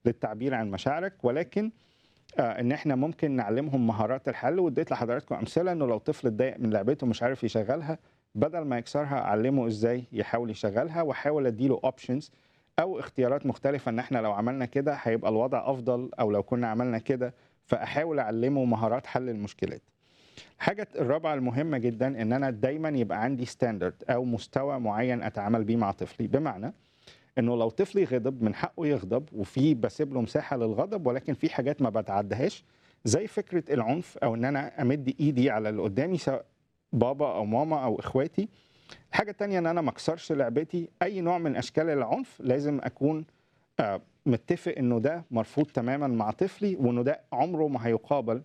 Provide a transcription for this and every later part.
للتعبير عن مشاعرك ولكن آه، ان احنا ممكن نعلمهم مهارات الحل واديت لحضراتكم امثله انه لو طفل اتضايق من لعبته ومش عارف يشغلها بدل ما يكسرها اعلمه ازاي يحاول يشغلها واحاول اديله اوبشنز او اختيارات مختلفه ان احنا لو عملنا كده هيبقى الوضع افضل او لو كنا عملنا كده فاحاول اعلمه مهارات حل المشكلات الحاجة الرابعة المهمة جدا ان انا دايما يبقى عندي ستاندرد او مستوى معين اتعامل بيه مع طفلي بمعنى انه لو طفلي غضب من حقه يغضب وفي بسيب له مساحة للغضب ولكن في حاجات ما بتعدهاش زي فكرة العنف او ان انا امد ايدي على اللي قدامي سواء بابا او ماما او اخواتي الحاجة التانية ان انا ما اكسرش لعبتي اي نوع من اشكال العنف لازم اكون آه، متفق انه ده مرفوض تماما مع طفلي وانه ده عمره ما هيقابل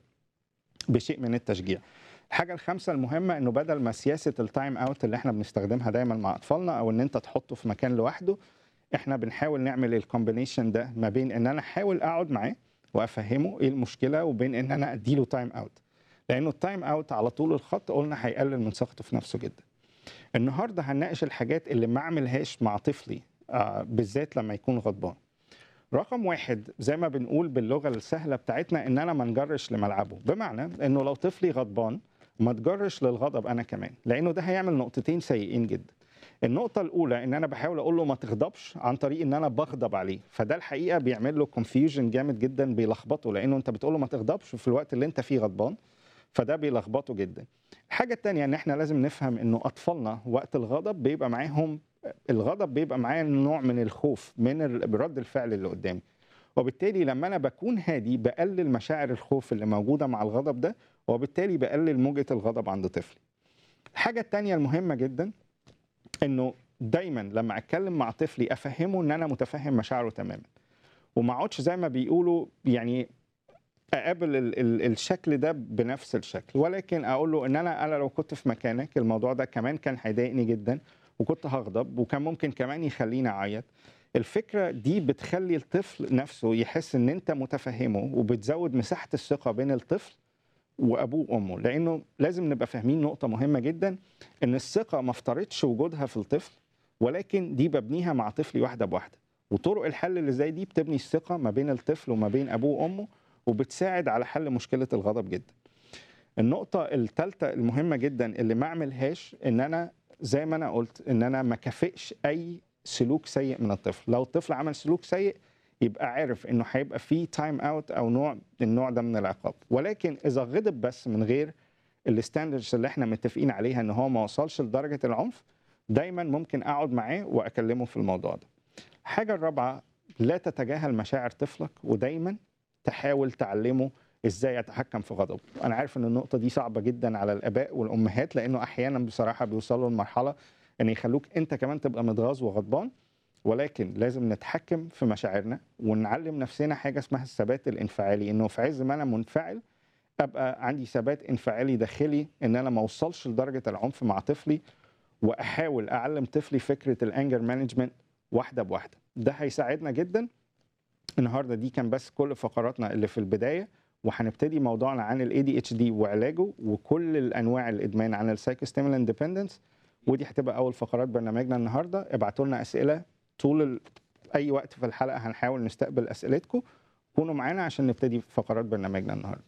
بشيء من التشجيع الحاجة الخامسة المهمة انه بدل ما سياسة التايم اوت اللي احنا بنستخدمها دايما مع اطفالنا او ان انت تحطه في مكان لوحده احنا بنحاول نعمل الكومبينيشن ده ما بين ان انا احاول اقعد معاه وافهمه ايه المشكلة وبين ان انا اديله تايم اوت لانه التايم اوت على طول الخط قلنا هيقلل من ثقته في نفسه جدا النهارده هنناقش الحاجات اللي ما اعملهاش مع طفلي آه بالذات لما يكون غضبان رقم واحد زي ما بنقول باللغه السهله بتاعتنا ان انا ما نجرش لملعبه بمعنى انه لو طفلي غضبان ما تجرش للغضب انا كمان لانه ده هيعمل نقطتين سيئين جدا النقطة الأولى إن أنا بحاول أقول له ما تغضبش عن طريق إن أنا بغضب عليه، فده الحقيقة بيعمل له كونفيوجن جامد جدا بيلخبطه لأنه أنت بتقول له ما تغضبش في الوقت اللي أنت فيه غضبان، فده بيلخبطه جدا. الحاجة التانية إن إحنا لازم نفهم إنه أطفالنا وقت الغضب بيبقى معاهم الغضب بيبقى معاه نوع من الخوف من ال- رد الفعل اللي قدامي. وبالتالي لما انا بكون هادي بقلل مشاعر الخوف اللي موجوده مع الغضب ده وبالتالي بقلل موجه الغضب عند طفلي. الحاجه التانية المهمه جدا انه دايما لما اتكلم مع طفلي افهمه ان انا متفهم مشاعره تماما. وما اقعدش زي ما بيقولوا يعني اقابل ال ال الشكل ده بنفس الشكل ولكن اقول له ان انا انا لو كنت في مكانك الموضوع ده كمان كان هيضايقني جدا وكنت هغضب وكان ممكن كمان يخليني اعيط الفكره دي بتخلي الطفل نفسه يحس ان انت متفهمه وبتزود مساحه الثقه بين الطفل وابوه وامه لانه لازم نبقى فاهمين نقطه مهمه جدا ان الثقه ما افترضش وجودها في الطفل ولكن دي ببنيها مع طفلي واحده بواحده وطرق الحل اللي زي دي بتبني الثقه ما بين الطفل وما بين ابوه وامه وبتساعد على حل مشكله الغضب جدا النقطة الثالثة المهمة جدا اللي ما اعملهاش ان انا زي ما انا قلت ان انا ما كافئش اي سلوك سيء من الطفل، لو الطفل عمل سلوك سيء يبقى عارف انه هيبقى فيه تايم اوت او نوع النوع ده من العقاب، ولكن اذا غضب بس من غير الستاندردز اللي احنا متفقين عليها ان هو ما وصلش لدرجة العنف دايما ممكن اقعد معاه واكلمه في الموضوع ده. الحاجة الرابعة لا تتجاهل مشاعر طفلك ودايما تحاول تعلمه ازاي يتحكم في غضبه انا عارف ان النقطه دي صعبه جدا على الاباء والامهات لانه احيانا بصراحه بيوصلوا لمرحله ان يخلوك انت كمان تبقى متغاظ وغضبان ولكن لازم نتحكم في مشاعرنا ونعلم نفسنا حاجه اسمها الثبات الانفعالي انه في عز ما انا منفعل ابقى عندي ثبات انفعالي داخلي ان انا ما اوصلش لدرجه العنف مع طفلي واحاول اعلم طفلي فكره الانجر مانجمنت واحده بواحده ده هيساعدنا جدا النهارده دي كان بس كل فقراتنا اللي في البدايه وهنبتدي موضوعنا عن الاي دي اتش دي وعلاجه وكل الانواع الادمان عن السايكوستيمولان ديبندنس ودي هتبقى اول فقرات برنامجنا النهارده ابعتوا لنا اسئله طول ال... اي وقت في الحلقه هنحاول نستقبل اسئلتكم كونوا معانا عشان نبتدي فقرات برنامجنا النهارده